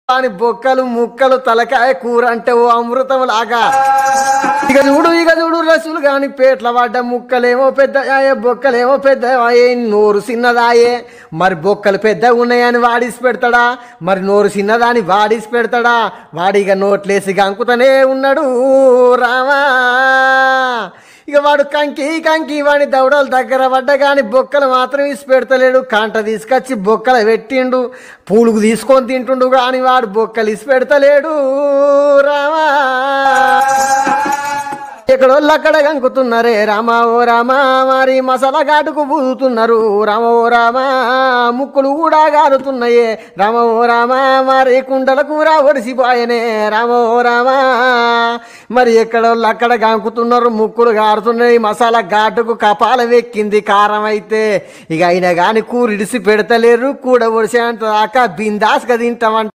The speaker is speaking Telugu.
అని బొక్కలు ముక్కలు తలకాయ కూర అంటే ఓ అమృతం లాగా ఇక చూడు ఇక చూడు రసులు గాని పేట్ల పడ్డ ముక్కలేమో పెద్దయే బొక్కలేమో పెద్దవాయే నోరు చిన్నదాయే మరి బొక్కలు పెద్దగా ఉన్నాయని వాడిసి పెడతాడా మరి నోరు చిన్నదాని వాడిసి పెడతాడా వాడిగా నోట్లేసి గంకుతనే ఉన్నాడు రామా ఇక వాడు కంకి కంకి వాడి దవడల దగ్గర పడ్డ కానీ బొక్కలు మాత్రం ఇసి పెడతలేడు కాంట తీసుకొచ్చి బొక్కలు పెట్టిండు పూలుగు తీసుకొని తింటుండు కానీ వాడు బొక్కలు ఇసి పెడతలేడు రామా ఎక్కడోళ్ళు అక్కడ కంకుతున్నారే రామా ఓ రామా మరి మసాలా ఘాటుకు పూదుతున్నారు రామ ఓ రామా ముక్కులు కూడా గారుతున్నాయే రామ ఓ రామా మరి కుండల కూర ఒడిసిపోయనే రామ ఓ రామా మరి ఎక్కడోళ్ళు అక్కడ కంకుతున్నారు ముక్కులు గారుతున్నాయి మసాలా ఘాటుకు కపాలం ఎక్కింది కారం అయితే ఇక అయినా కానీ కూర ఇడిసి పెడతలేరు కూడ ఒడిసేంత దాకా బిందాస్గా తింటామంట